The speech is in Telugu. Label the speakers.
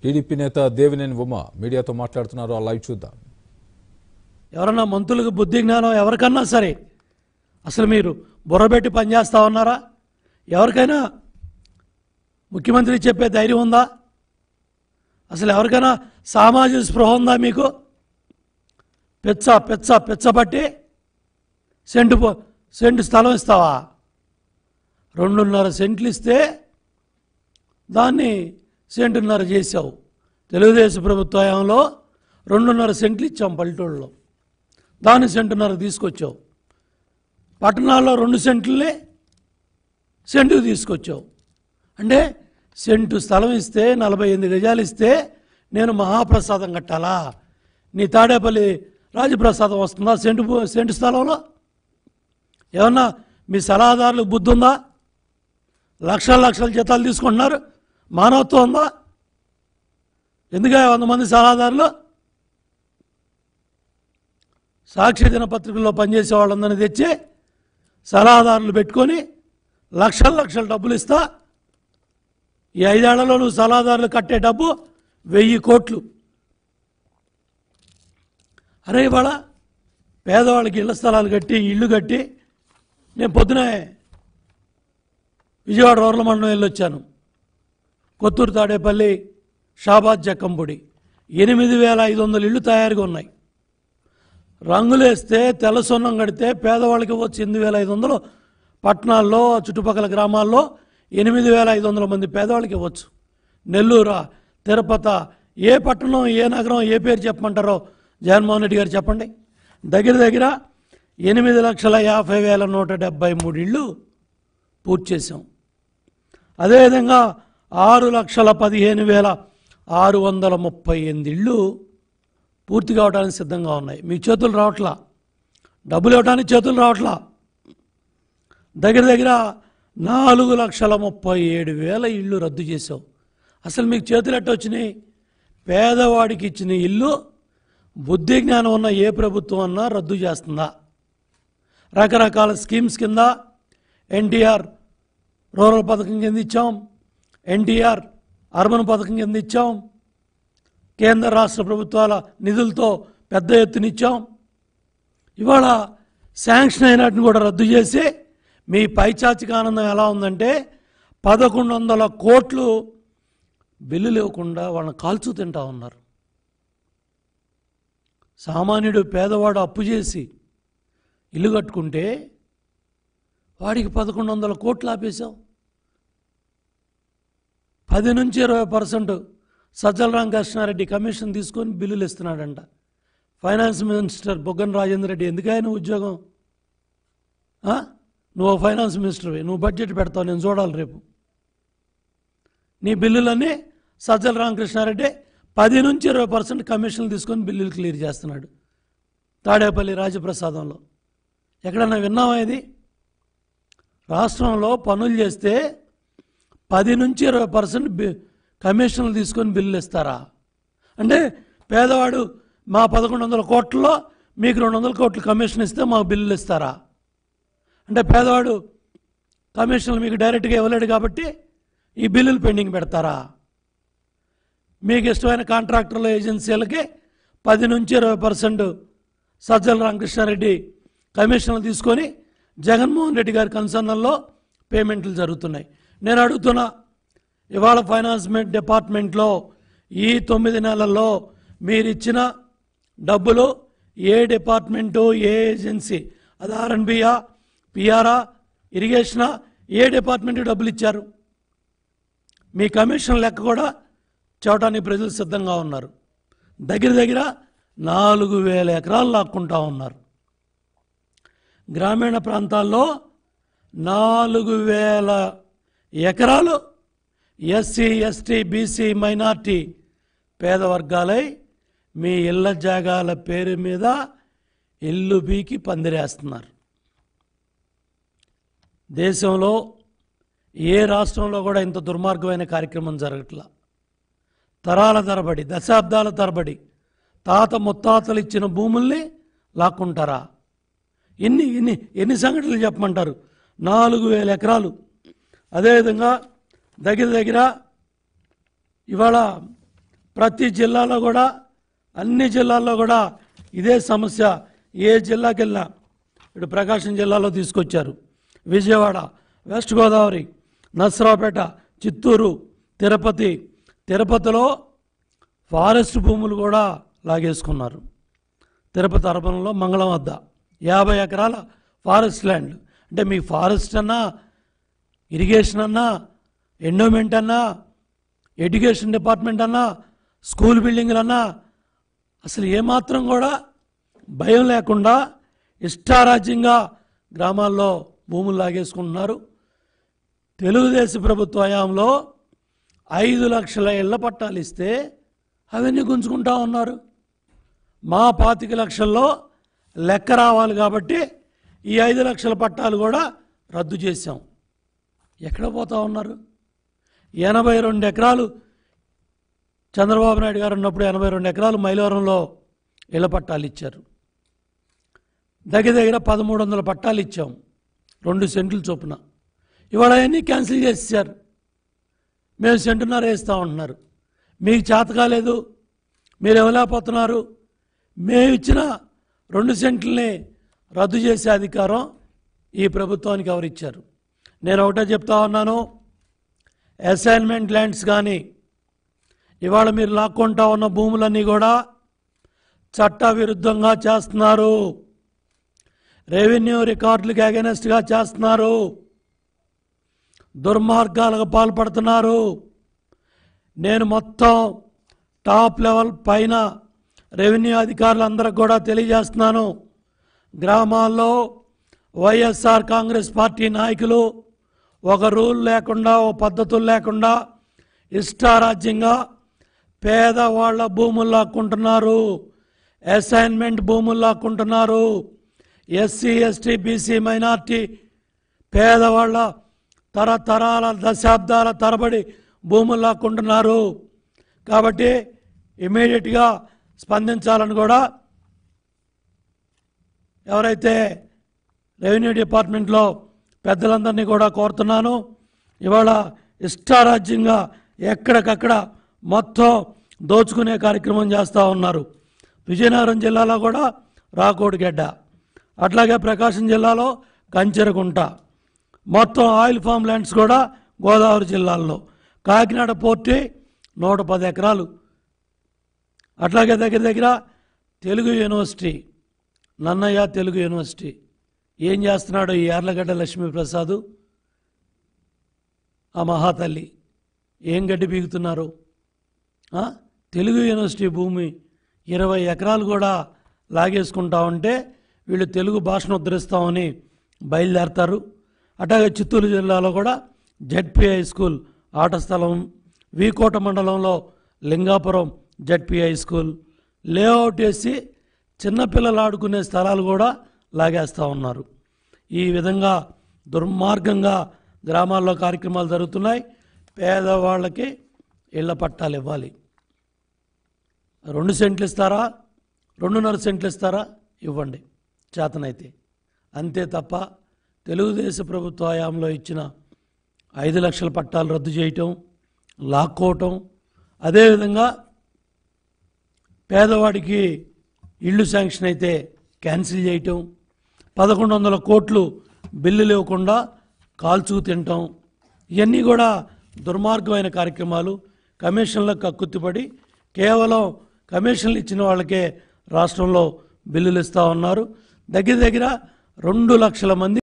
Speaker 1: టీడీపీ నేత దేవినేని ఉమ మీడియాతో మాట్లాడుతున్నారు ఆ లైవ్ చూద్దాం
Speaker 2: ఎవరన్నా మంత్రులకు బుద్ధి జ్ఞానం ఎవరికన్నా సరే అసలు మీరు బుర్రబెట్టి పనిచేస్తా ఉన్నారా ఎవరికైనా ముఖ్యమంత్రి చెప్పే ధైర్యం ఉందా అసలు ఎవరికైనా సామాజిక స్పృహ ఉందా మీకు పెచ్చ పెచ్చ పెచ్చబట్టి సెంటు పో- సెంటు స్థలం ఇస్తావా రెండున్నర సెంట్లు ఇస్తే దాన్ని సెంటున్నర చేసావు తెలుగుదేశం ప్రభుత్వంలో రెండున్నర సెంట్లు ఇచ్చాం పల్లెటూళ్ళలో దాన్ని సెంటున్నర తీసుకొచ్చావు పట్టణాల్లో రెండు సెంట్లని సెంటుకు తీసుకొచ్చావు అంటే సెంటు స్థలం ఇస్తే నలభై ఎనిమిది గజాలు ఇస్తే నేను మహాప్రసాదం కట్టాలా నీ తాడేపల్లి రాజప్రసాదం వస్తుందా సెంటు భూ- సెంటు స్థలంలో ఏమన్నా మీ సలహాదారులకు బుద్ధి ఉందా లక్షల లక్షల జీతాలు తీసుకుంటున్నారు మానవత్వం ఉందా ఎందుక వంద మంది సలహాదారులు సాక్షి దినపత్రికల్లో పనిచేసే వాళ్ళందరినీ తెచ్చి సలహాదారులు పెట్టుకొని లక్షల లక్షల డబ్బులు ఇస్తా ఈ ఐదేళ్లలో నువ్వు సలహాదారులు కట్టే డబ్బు వెయ్యి కోట్లు అరే ఇవాళ పేదవాళ్ళకి ఇళ్ల స్థలాలు కట్టి ఇల్లు కట్టి నేను పొద్దునే విజయవాడ రూరల్ మండలం వెళ్ళొచ్చాను కొత్తూరు తాడేపల్లి షాబాద్ జక్కంపొడి ఎనిమిది వేల ఐదు వందల ఇళ్ళు తయారుగా ఉన్నాయి రంగులేస్తే తెల్ల సున్నం కడితే పేదవాళ్ళకి ఇవ్వచ్చు ఎనిమిది వేల ఐదు వందలు పట్టణాల్లో చుట్టుపక్కల గ్రామాల్లో ఎనిమిది వేల ఐదు వందల మంది పేదవాళ్ళకి ఇవ్వచ్చు నెల్లూరా తిరుపత ఏ పట్టణం ఏ నగరం ఏ పేరు చెప్పమంటారో జగన్మోహన్ రెడ్డి గారు చెప్పండి దగ్గర దగ్గర ఎనిమిది లక్షల యాభై వేల నూట డెబ్బై మూడు ఇళ్ళు పూర్తి చేసాం అదేవిధంగా ఆరు లక్షల పదిహేను వేల ఆరు వందల ముప్పై ఎనిమిది ఇళ్ళు పూర్తి కావడానికి సిద్ధంగా ఉన్నాయి మీ చేతులు రావట్లా డబ్బులు ఇవ్వడానికి చేతులు రావట్లా దగ్గర దగ్గర నాలుగు లక్షల ముప్పై ఏడు వేల ఇళ్ళు రద్దు చేసావు అసలు మీకు చేతులు ఎట్ట వచ్చినాయి పేదవాడికి ఇచ్చిన ఇల్లు బుద్ధి జ్ఞానం ఉన్న ఏ ప్రభుత్వం అన్నా రద్దు చేస్తుందా రకరకాల స్కీమ్స్ కింద ఎన్టీఆర్ రూరల్ పథకం కింద ఇచ్చాం ఎన్టీఆర్ అర్బన్ పథకం కింద ఇచ్చాం కేంద్ర రాష్ట్ర ప్రభుత్వాల నిధులతో పెద్ద ఎత్తున ఇచ్చాం ఇవాళ శాంక్షన్ అయినట్టును కూడా రద్దు చేసి మీ పైచాచిక ఆనందం ఎలా ఉందంటే పదకొండు వందల కోట్లు బిల్లులు ఇవ్వకుండా వాళ్ళని కాల్చు తింటా ఉన్నారు సామాన్యుడు పేదవాడు అప్పు చేసి ఇల్లు కట్టుకుంటే వాడికి పదకొండు వందల కోట్లు ఆపేశావు పది నుంచి ఇరవై పర్సెంట్ సజ్జల రామకృష్ణారెడ్డి కమిషన్ తీసుకొని బిల్లులు ఇస్తున్నాడంట ఫైనాన్స్ మినిస్టర్ బొగ్గన రాజేంద్ర రెడ్డి ఎందుకైనా ఉద్యోగం ఆ? నువ్వు ఫైనాన్స్ మినిస్టర్వి నువ్వు బడ్జెట్ పెడతావు నేను చూడాలి రేపు నీ బిల్లులన్నీ సజ్జల రామకృష్ణారెడ్డి పది నుంచి ఇరవై పర్సెంట్ కమిషన్లు తీసుకొని బిల్లులు క్లియర్ చేస్తున్నాడు తాడేపల్లి రాజప్రసాదంలో ఎక్కడన్నా విన్నావా ఇది రాష్ట్రంలో పనులు చేస్తే పది నుంచి ఇరవై పర్సెంట్ బి- కమిషన్లు తీసుకొని బిల్లులు ఇస్తారా అంటే పేదవాడు మా పదకొండు వందల కోట్లలో మీకు రెండు వందల కోట్లు కమిషన్ ఇస్తే మాకు బిల్లులు ఇస్తారా అంటే పేదవాడు కమిషన్లు మీకు డైరెక్ట్గా ఇవ్వలేడు కాబట్టి ఈ బిల్లులు పెండింగ్ పెడతారా మీకు ఇష్టమైన కాంట్రాక్టర్ల ఏజెన్సీలకి పది నుంచి ఇరవై పర్సెంట్ సజ్జల రామకృష్ణారెడ్డి కమిషన్లు తీసుకొని జగన్మోహన్ రెడ్డి గారి కన్సర్న్లో పేమెంట్లు జరుగుతున్నాయి నేను అడుగుతున్నా ఇవాళ ఫైనాన్స్ మే- డిపార్ట్మెంట్లో ఈ తొమ్మిది నెలల్లో మీరు ఇచ్చిన డబ్బులు ఏ డిపార్ట్మెంటు ఏ ఏజెన్సీ అది ఆర్ఎన్బియా పిఆర్ఆ ఇరిగేషనా ఏ డిపార్ట్మెంట్ డబ్బులు ఇచ్చారు మీ కమిషన్ లెక్క కూడా చూడటానికి ప్రజలు సిద్ధంగా ఉన్నారు దగ్గర దగ్గర నాలుగు వేల ఎకరాలు లాక్కుంటా ఉన్నారు గ్రామీణ ప్రాంతాల్లో నాలుగు వేల ఎకరాలు ఎస్సీ ఎస్టీ బీసీ మైనార్టీ పేద వర్గాలై మీ ఇళ్ళ జాగాల పేరు మీద ఇల్లు బీకి పందిరేస్తున్నారు దేశంలో ఏ రాష్ట్రంలో కూడా ఇంత దుర్మార్గమైన కార్యక్రమం జరగట్లా తరాల తరబడి దశాబ్దాల తరబడి తాత ముత్తాతలు ఇచ్చిన భూముల్ని లాక్కుంటారా ఎన్ని ఎన్ని ఎన్ని సంఘటనలు చెప్పమంటారు నాలుగు వేల ఎకరాలు అదేవిధంగా దగ్గర దగ్గర ఇవాళ ప్రతి జిల్లాలో కూడా అన్ని జిల్లాల్లో కూడా ఇదే సమస్య ఏ జిల్లాకి వెళ్ళినా ఇప్పుడు ప్రకాశం జిల్లాలో తీసుకొచ్చారు విజయవాడ వెస్ట్ గోదావరి నర్సరావుపేట చిత్తూరు తిరుపతి తిరుపతిలో ఫారెస్ట్ భూములు కూడా లాగేసుకున్నారు తిరుపతి అర్బన్లో మంగళం వద్ద యాభై ఎకరాల ఫారెస్ట్ ల్యాండ్ అంటే మీ ఫారెస్ట్ అన్నా ఇరిగేషన్ అన్నా ఎండోమెంట్ అన్నా ఎడ్యుకేషన్ డిపార్ట్మెంట్ అన్నా స్కూల్ బిల్డింగ్లు అన్నా అసలు ఏమాత్రం కూడా భయం లేకుండా ఇష్టారాజ్యంగా గ్రామాల్లో భూములు లాగేసుకుంటున్నారు తెలుగుదేశం ప్రభుత్వ హయాంలో ఐదు లక్షల ఇళ్ల పట్టాలు ఇస్తే అవన్నీ గుంజుకుంటా ఉన్నారు మా పాతిక లక్షల్లో లెక్క రావాలి కాబట్టి ఈ ఐదు లక్షల పట్టాలు కూడా రద్దు చేశాం ఎక్కడ పోతా ఉన్నారు ఎనభై రెండు ఎకరాలు చంద్రబాబు నాయుడు గారు ఉన్నప్పుడు ఎనభై రెండు ఎకరాలు మైలవరంలో ఇళ్ల పట్టాలు ఇచ్చారు దగ్గర దగ్గర పదమూడు వందల పట్టాలు ఇచ్చాం రెండు సెంట్లు చొప్పున ఇవాళ అవన్నీ క్యాన్సిల్ చేసేసారు మేము సెంటున్నర వేస్తూ ఉంటున్నారు మీకు చేత కాలేదు మీరు ఇవ్వలేకపోతున్నారు మేము ఇచ్చిన రెండు సెంట్లని రద్దు చేసే అధికారం ఈ ప్రభుత్వానికి ఎవరిచ్చారు నేను ఒకటే చెప్తా ఉన్నాను అసైన్మెంట్ ల్యాండ్స్ కానీ ఇవాళ మీరు లాక్కుంటా ఉన్న భూములన్నీ కూడా చట్ట విరుద్ధంగా చేస్తున్నారు రెవెన్యూ రికార్డులకు అగెనెస్ట్గా చేస్తున్నారు దుర్మార్గాలకు పాల్పడుతున్నారు నేను మొత్తం టాప్ లెవెల్ పైన రెవెన్యూ అధికారులందరికి కూడా తెలియజేస్తున్నాను గ్రామాల్లో వైఎస్ఆర్ కాంగ్రెస్ పార్టీ నాయకులు ఒక రూల్ లేకుండా ఓ పద్ధతులు లేకుండా ఇష్టారాజ్యంగా పేదవాళ్ల భూములు లాక్కుంటున్నారు అసైన్మెంట్ భూములు లాక్కుంటున్నారు ఎస్సీ ఎస్టీ బీసీ మైనార్టీ పేదవాళ్ళ తరతరాల దశాబ్దాల తరబడి భూములు లాక్కుంటున్నారు కాబట్టి ఇమీడియట్గా స్పందించాలని కూడా ఎవరైతే రెవెన్యూ డిపార్ట్మెంట్లో పెద్దలందరినీ కూడా కోరుతున్నాను ఇవాళ ఇష్టారాజ్యంగా ఎక్కడికక్కడ మొత్తం దోచుకునే కార్యక్రమం చేస్తూ ఉన్నారు విజయనగరం జిల్లాలో కూడా రాకోడిగడ్డ అట్లాగే ప్రకాశం జిల్లాలో కంచెరకుంట మొత్తం ఆయిల్ ఫామ్ ల్యాండ్స్ కూడా గోదావరి జిల్లాల్లో కాకినాడ పోర్టు నూట పది ఎకరాలు అట్లాగే దగ్గర దగ్గర తెలుగు యూనివర్సిటీ నన్నయ్య తెలుగు యూనివర్సిటీ ఏం చేస్తున్నాడు ఈ యార్లగడ్డ లక్ష్మీప్రసాద్ ఆ మహాతల్లి ఏం గడ్డి పీకుతున్నారు ఆ? తెలుగు యూనివర్సిటీ భూమి ఇరవై ఎకరాలు కూడా లాగేసుకుంటా ఉంటే వీళ్ళు తెలుగు భాషను ఉద్ధరిస్తామని బయలుదేరతారు అట్లాగే చిత్తూరు జిల్లాలో కూడా జెడ్పిఐ స్కూల్ ఆట స్థలం వీకోట మండలంలో లింగాపురం జెడ్పిఐ స్కూల్ లేఅవుట్ వేసి చిన్నపిల్లలు ఆడుకునే స్థలాలు కూడా లాగేస్తూ ఉన్నారు ఈ విధంగా దుర్మార్గంగా గ్రామాల్లో కార్యక్రమాలు జరుగుతున్నాయి పేదవాళ్ళకి ఇళ్ల పట్టాలు ఇవ్వాలి రెండు సెంట్లు ఇస్తారా రెండున్నర సెంట్లు ఇస్తారా ఇవ్వండి చేతనైతే అంతే తప్ప తెలుగుదేశం ప్రభుత్వ హయాంలో ఇచ్చిన ఐదు లక్షల పట్టాలు రద్దు చేయటం లాక్కోవటం అదేవిధంగా పేదవాడికి ఇళ్ళు శాంక్షన్ అయితే క్యాన్సిల్ చేయటం పదకొండు వందల కోట్లు బిల్లులు ఇవ్వకుండా కాల్చుకు తినటం ఇవన్నీ కూడా దుర్మార్గమైన కార్యక్రమాలు కమిషన్లకు కక్కుర్తిపడి కేవలం కమిషన్లు ఇచ్చిన వాళ్ళకే రాష్ట్రంలో బిల్లులు ఇస్తూ ఉన్నారు దగ్గర దగ్గర రెండు లక్షల మంది